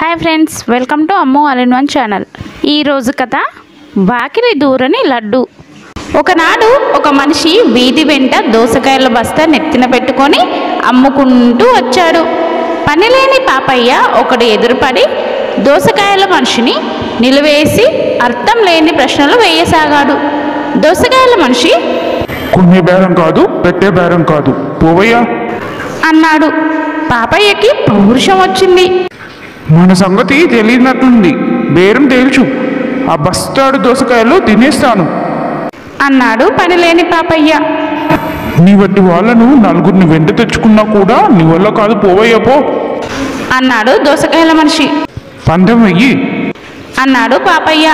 hi friends welcome to Ammu all in one channel ఈరోజు కథ వాకిలి దూరని లడ్డు ఒకనాడు ఒక మనిషి వీధి వెంట దోసకాయల బస్తా నెత్తిన పెట్టుకొని అమ్ముకుంటూ వచ్చాడు పనిలేని పాపయ్య ఒకడు ఎదురుపడి దోసకాయల మనిషిని నిలవేసి అర్థం లేని ప్రశ్నలు వేయసాగాడు దోసకాయల మనిషి కొనే బేరం కాదు పెట్టే బేరం కాదు పోవయ్యా అన్నాడు పాపయ్యకి పౌరుషం వచ్చింది మన సంగతి తెలియనట్లుంది బేరం తేల్చు ఆ బస్తాడు దోసకాయలు తినేస్తాను అన్నాడు పనిలేని పాపయ్య నీ వంటి వాళ్ళను నలుగురిని వెంట తెచ్చుకున్నా కూడా నీ వల్ల కాదు పోవయ్యా పో అన్నాడు దోసకాయల మనిషి పందెం వెయ్యి అన్నాడు పాపయ్య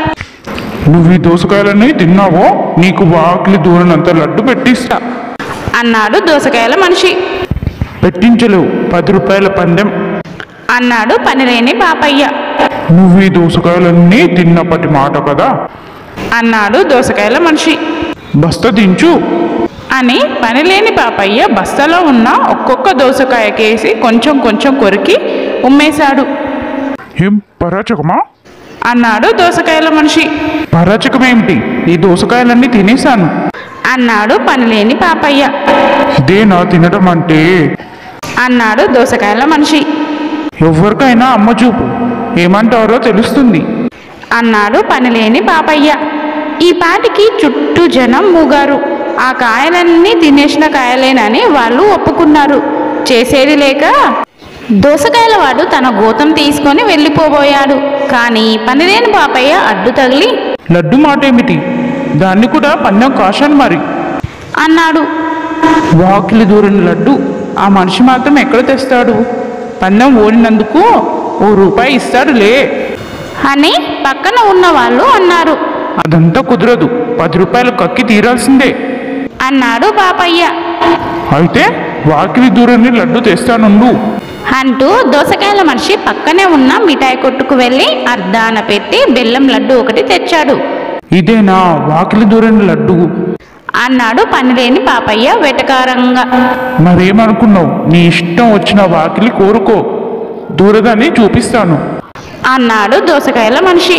నువ్వు ఈ దోసకాయలని తిన్నావో నీకు వాకిలి దూరనంత లడ్డు పెట్టిస్తా అన్నాడు దోసకాయల మనిషి పెట్టించలేవు పది రూపాయల పందెం అన్నాడు పనిలేని పాపయ్య నువ్వు ఈ దోసకాయలన్నీ తిన్నప్పటి మాట కదా అన్నాడు దోసకాయల మనిషి బస్తా దించు అని పనిలేని పాపయ్య బస్తలో ఉన్న ఒక్కొక్క దోసకాయ కేసి కొంచెం కొంచెం కొరికి ఉమ్మేశాడు ఏం పరాచకమా అన్నాడు దోసకాయల మనిషి పరాచకమేమిటి ఈ దోసకాయలన్నీ తినేశాను అన్నాడు పనిలేని పాపయ్య ఇదేనా తినడం అంటే అన్నాడు దోసకాయల మనిషి ఎవరికైనా అమ్మ చూపు ఏమంటారో తెలుస్తుంది అన్నాడు పనిలేని పాపయ్య ఈ పాటికి చుట్టూ జనం మూగారు ఆ కాయలన్నీ తినేసిన కాయలేనని వాళ్ళు ఒప్పుకున్నారు చేసేది లేక దోసకాయల వాడు తన గోతం తీసుకొని వెళ్ళిపోబోయాడు కానీ పనిలేని పాపయ్య అడ్డు తగిలి లడ్డు మాట ఏమిటి దాన్ని కూడా పందెం కాశాను మరి అన్నాడు వాకిలి దూరని లడ్డు ఆ మనిషి మాత్రం ఎక్కడ తెస్తాడు పందెం ఓడినందుకు ఓ రూపాయి ఇస్తాడులే అని పక్కన ఉన్న వాళ్ళు అన్నారు అదంతా కుదరదు పది రూపాయలు కక్కి తీరాల్సిందే అన్నాడు పాపయ్య అయితే వాకిలి దూరని లడ్డు తెస్తానుండు అంటూ దోసకాయల మనిషి పక్కనే ఉన్న మిఠాయి కొట్టుకు వెళ్ళి అర్ధాన పెట్టి బెల్లం లడ్డు ఒకటి తెచ్చాడు ఇదేనా వాకిలి దూరని లడ్డు అన్నాడు పనిలేని పాపయ్య వెటకారంగా మరేమనుకున్నావు నీ ఇష్టం వచ్చిన వాకిలి కోరుకో దూరదని చూపిస్తాను అన్నాడు దోసకాయల మనిషి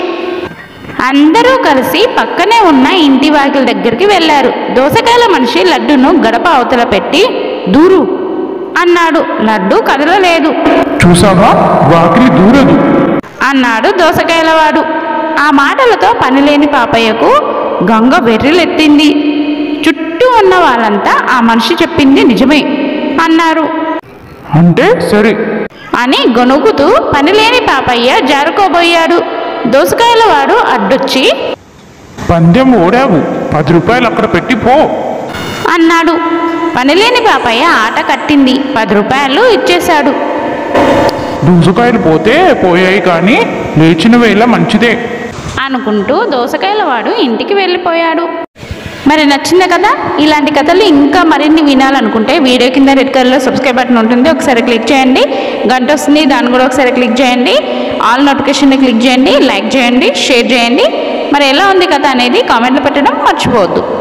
అందరూ కలిసి పక్కనే ఉన్న ఇంటి వాకిలి దగ్గరికి వెళ్ళారు దోసకాయల మనిషి లడ్డును గడప అవతల పెట్టి దూరు అన్నాడు లడ్డు కదలలేదు చూసావా వాకిలి దూరదు అన్నాడు దోసకాయలవాడు ఆ మాటలతో పనిలేని పాపయ్యకు గంగ వెర్రిలెత్తింది చుట్టూ ఉన్న వాళ్ళంతా ఆ మనిషి చెప్పింది నిజమే అన్నారు అంటే సరే అని గొనుగుతూ పనిలేని పాపయ్య జారుకోబోయాడు దోసకాయలవాడు అడ్డొచ్చి పందెం ఓడావు పది రూపాయలు అక్కడ పెట్టి పో అన్నాడు పనిలేని పాపయ్య ఆట కట్టింది పది రూపాయలు ఇచ్చేశాడు దూసకాయలు పోతే పోయాయి కానీ లేచిన వేళ మంచిదే అనుకుంటూ దోసకాయలవాడు ఇంటికి వెళ్ళిపోయాడు మరి నచ్చింది కదా ఇలాంటి కథలు ఇంకా మరిన్ని వినాలనుకుంటే వీడియో కింద రెడ్ కలర్లో సబ్స్క్రైబ్ బటన్ ఉంటుంది ఒకసారి క్లిక్ చేయండి గంట వస్తుంది దాన్ని కూడా ఒకసారి క్లిక్ చేయండి ఆల్ నోటిఫికేషన్ని క్లిక్ చేయండి లైక్ చేయండి షేర్ చేయండి మరి ఎలా ఉంది కథ అనేది కామెంట్లో పెట్టడం మర్చిపోవద్దు